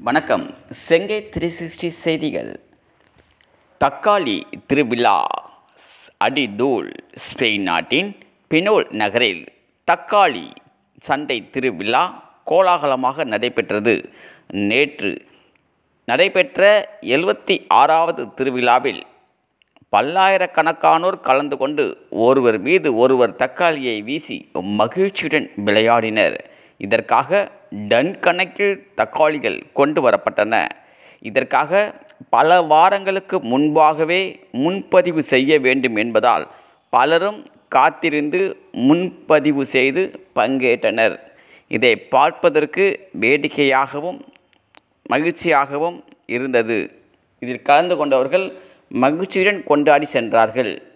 வணக்கம் செங்கை three sixty செய்திகள் தக்காளி திருவிழா ஸ்- அடிதூள் ஸ்பெயின் நாட்டின் பினோல் நகரில் தக்காளி சண்டை திருவிழா கோலாகலமாக நடைபெற்றது நேற்று நடைபெற்ற எழுபத்தி ஆறாவது திருவிழாவில் பல்லாயிரக்கணக்கானோர் கலந்து கொண்டு ஒருவர் மீது ஒருவர் தக்காளியை வீசி மகிழ்ச்சியுடன் விளையாடினர் இதற்காக டன் கணக்கில் தக்காளிகள் கொண்டு வரப்பட்டன இதற்காக பல வாரங்களுக்கு முன்பாகவே முன்பதிவு செய்ய வேண்டும் என்பதால் பலரும் காத்திருந்து முன்பதிவு செய்து பங்கேற்றனர் இதை பார்ப்பதற்கு வேடிக்கையாகவும் மகிழ்ச்சியாகவும் இருந்தது இதில் கலந்து கொண்டவர்கள் மகிழ்ச்சியுடன் கொண்டாடி சென்றார்கள்